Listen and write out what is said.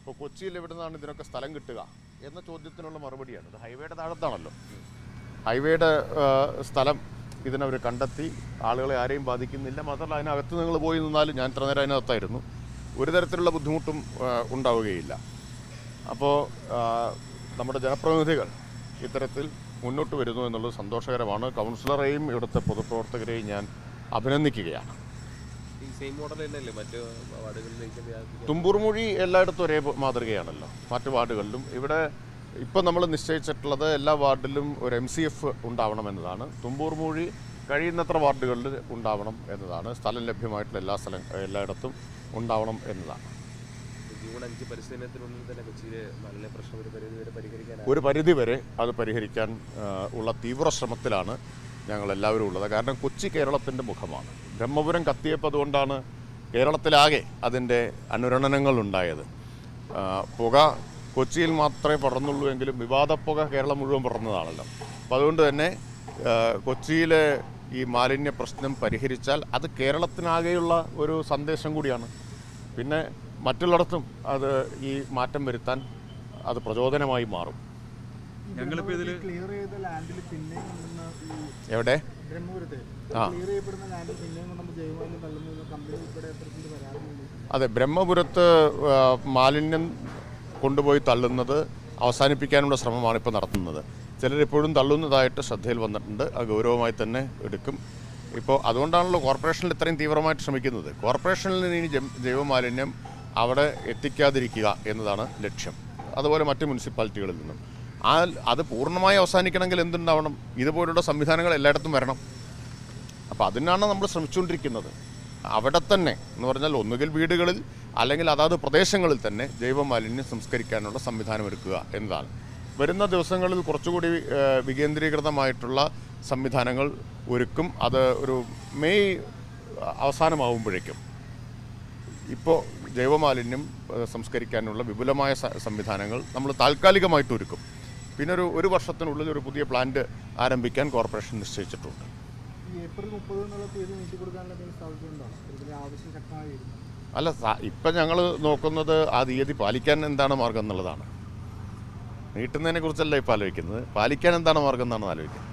ഇപ്പോൾ കൊച്ചിയിൽ എവിടെ നിന്നാണ് ഇതിനൊക്കെ സ്ഥലം കിട്ടുക എന്ന ചോദ്യത്തിനുള്ള മറുപടിയാണ് ഇത് ഹൈവേയുടെ താഴത്താണല്ലോ ഹൈവേയുടെ ആ, സ്ഥലം ഇതിനവർ കണ്ടെത്തി ആളുകളെ ആരെയും ബാധിക്കുന്നില്ല മാത്രമല്ല അതിനകത്ത് നിങ്ങൾ പോയി നിന്നാലും ഞാൻ ഇത്ര നേരം അതിനകത്തായിരുന്നു ഒരു തരത്തിലുള്ള ബുദ്ധിമുട്ടും ആ, ഉണ്ടാവുകയില്ല അപ്പോൾ നമ്മുടെ ജനപ്രതിനിധികൾ ഇത്തരത്തിൽ മുന്നോട്ട് വരുന്നു എന്നുള്ളത് സന്തോഷകരമാണ് കൗൺസിലറെയും ഇവിടുത്തെ പൊതുപ്രവർത്തകരെയും ഞാൻ അഭിനന്ദിക്കുകയാണ് ഈ സെയിം മോഡൽ തന്നെയല്ലേ മറ്റ് വാർഡുകളിലേക്ക് വ്യാപിപ്പിക്കാൻ തുമ്പൂർ മൊഴി എല്ലായിടത്തും ഒരേ മാതൃകയാണല്ലോ മറ്റു വാർഡുകളിലും ഇവിടെ ഇപ്പം നമ്മൾ നിശ്ചയിച്ചിട്ടുള്ളത് എല്ലാ വാർഡിലും ഒരു എം സി എഫ് ഉണ്ടാവണമെന്നതാണ് തുമ്പൂർ മൊഴി കഴിയുന്നത്ര വാർഡുകളിൽ ഉണ്ടാവണം എന്നതാണ് സ്ഥലം ലഭ്യമായിട്ടുള്ള എല്ലാ സ്ഥലം എല്ലായിടത്തും ഉണ്ടാവണം എന്നതാണ് ജൂൺ അഞ്ച് പരിശീലനത്തിനുള്ളിൽ തന്നെ കൊച്ചിയിലെ മാലിന്യ പ്രശ്നം ഒരു പരിധി വരെ പരിഹരിക്കാൻ ഒരു പരിധിവരെ അത് പരിഹരിക്കാൻ ആ, ഉള്ള തീവ്ര ശ്രമത്തിലാണ് ഞങ്ങൾ എല്ലാവരും ഉള്ളത് കാരണം കൊച്ചി കേരളത്തിൻ്റെ മുഖമാണ് ബ്രഹ്മപുരം കത്തിയപ്പോൾ അതുകൊണ്ടാണ് കേരളത്തിലാകെ അതിൻ്റെ അനുരണനങ്ങൾ ഉണ്ടായത് ആ, പുക കൊച്ചിയിൽ മാത്രമേ പടർന്നുള്ളൂ എങ്കിലും വിവാദപ്പുക കേരളം മുഴുവൻ പടർന്നതാണല്ലോ അപ്പോൾ അതുകൊണ്ട് തന്നെ ആ, കൊച്ചിയിലെ ഈ മാലിന്യ പ്രശ്നം പരിഹരിച്ചാൽ അത് കേരളത്തിനാകെയുള്ള ഒരു സന്ദേശം കൂടിയാണ് പിന്നെ മറ്റുള്ളിടത്തും അത് ഈ മാറ്റം വരുത്താൻ അത് പ്രചോദനമായി മാറും ഞങ്ങളിപ്പോ ഇതില് ക്ലിയർ ചെയ്ത ലാൻഡിൽ പിന്നെയും കൊണ്ടുവന്ന ഈ എവിടെ ബ്രഹ്മപുരത്തെ ആ. ക്ലിയർ ചെയ്യപ്പെടുന്ന ലാൻഡിൽ പിന്നെയും കൊണ്ടുവന്ന് ജൈവമാലിന്യം തള്ളുന്ന കമ്പനി ഉൾപ്പെടെ പ്രസിഡന്റ് പരാതി അതെ ബ്രഹ്മപുരത്ത് ആ, മാലിന്യം കൊണ്ടുപോയി തള്ളുന്നത് അവസാനിപ്പിക്കാനുള്ള ശ്രമമാണ് ഇപ്പോൾ നടത്തുന്നത് ചിലരിപ്പോഴും തള്ളുന്നതായിട്ട് ശ്രദ്ധയിൽ വന്നിട്ടുണ്ട് അത് ഗൗരവമായി തന്നെ എടുക്കും ഇപ്പോൾ അതുകൊണ്ടാണല്ലോ കോർപ്പറേഷനിൽ ഇത്രയും തീവ്രമായിട്ട് ശ്രമിക്കുന്നത് കോർപ്പറേഷനിൽ നിന്ന് ഇനി ജൈ- ജൈവമാലിന്യം അവിടെ എത്തിക്കാതിരിക്കുക എന്നതാണ് ലക്ഷ്യം അതുപോലെ മറ്റ് മുനിസിപ്പാലിറ്റികളിൽ നിന്നും ആ അത് പൂർണ്ണമായി അവസാനിക്കണമെങ്കിൽ എന്തുണ്ടാവണം ഇതുപോലുള്ള സംവിധാനങ്ങൾ എല്ലായിടത്തും വരണം അപ്പോൾ അതിനാണ് നമ്മൾ ശ്രമിച്ചുകൊണ്ടിരിക്കുന്നത് അവിടെ തന്നെ എന്ന് പറഞ്ഞാൽ ഒന്നുകിൽ വീടുകളിൽ അല്ലെങ്കിൽ അതാത് പ്രദേശങ്ങളിൽ തന്നെ ജൈവമാലിന്യം സംസ്കരിക്കാനുള്ള സംവിധാനം ഒരുക്കുക എന്നതാണ് വരുന്ന ദിവസങ്ങളിൽ കുറച്ചുകൂടി ഏഹ്, വികേന്ദ്രീകൃതമായിട്ടുള്ള സംവിധാനങ്ങൾ ഒരുക്കും അത് ഒരു മെയ് അവസാനമാവുമ്പോഴേക്കും ഇപ്പോൾ ജൈവമാലിന്യം ഏഹ്, സംസ്കരിക്കാനുള്ള വിപുലമായ സ- സംവിധാനങ്ങൾ നമ്മൾ താൽക്കാലികമായിട്ട് ഒരുക്കും പിന്നെ ഒരു ഒരു വർഷത്തിനുള്ളിൽ ഒരു പുതിയ പ്ലാന്റ് ആരംഭിക്കാൻ കോർപ്പറേഷൻ നിശ്ചയിച്ചിട്ടുണ്ട് ഈ ഏപ്രിൽ മുപ്പത് എന്നുള്ള തീയതി നീട്ടി കൊടുക്കാനുള്ള എന്തെങ്കിലും സാധ്യതയുണ്ടാണ് ഇതിന്റെ ആവശ്യം ശക്തമായി വരുന്നു അല്ല സ- ഇപ്പം ഞങ്ങൾ നോക്കുന്നത് ആ തീയതി പാലിക്കാൻ എന്താണ് മാർഗം എന്നുള്ളതാണ് നീട്ടുന്നതിനെ കുറിച്ചല്ല ഇപ്പോൾ ആലോചിക്കുന്നത് പാലിക്കാൻ എന്താണ് മാർഗം എന്നാണ് ആലോചിക്കുന്നത്